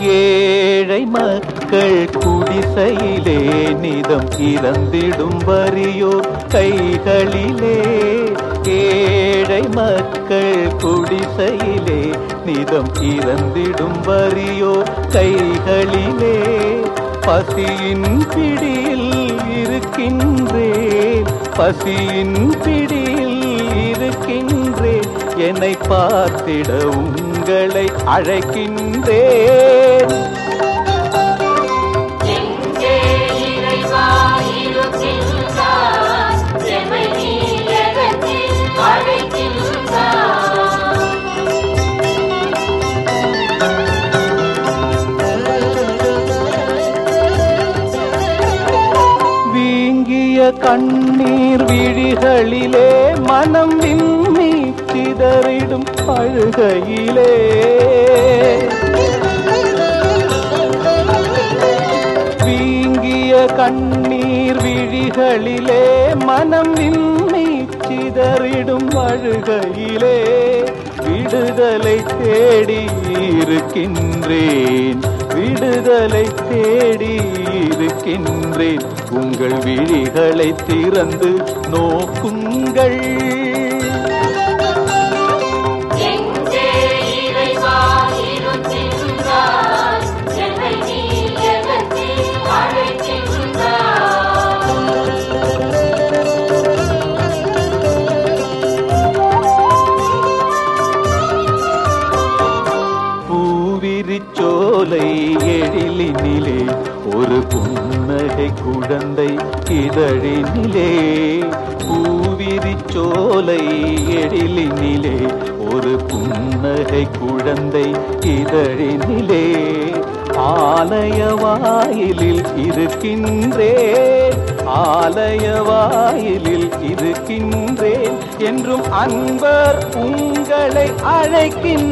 ஏழை மக்கள் குடிசையிலே நிதம் இறந்திடும் வறியோர் கைகளிலே ஏழை மக்கள் குடிசையிலே நிதம் இறந்திடும் வறியோர் கைகளிலே பசியின் பிடியில் இருக்கின்றேன் பசியின் பிடியில் இருக்கின்றேன் என்னை பார்த்திட உங்களை அழைக்கின்றேன் எங்கே இறைவா இருக்கின்றாய் எமை நீ எதற்கில் அழைக்கின்றாய் வீங்கிய கண்ணீர் விழிகளிலே மனம் விம்மி சிதறிடும் அழுகையிலே வீங்கிய கண்ணீர் விழிகளிலே மனம் விம்மி சிதறிடும் அழுகையிலே விடுதலை தேடி இருக்கின்றேன் விடுதலை தேடி இருக்கின்றேன் உங்கள் விழிகளை திறந்து நோக்குங்கள் எங்கே இறைவா இருக்கின்றாய் எமை நீ எதற்கில் அழைக்கின்றாய் பூவிரிச்சோலை எழிலினிலே ஒரு புன்னகை குழந்தை இதழினிலே பூவிரிச்சோலை எழிலினிலே ஒரு புன்னகை குழந்தை இதழினிலே ஆலய வாயிலில் இருக்கின்றேன் ஆலய வாயிலில் இருக்கின்றேன் என்றும் அன்பர் உங்களை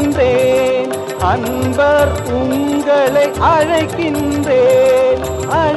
அழைக்கின்றேன் அன்பர் உங்களை அழைக்கின்றேன்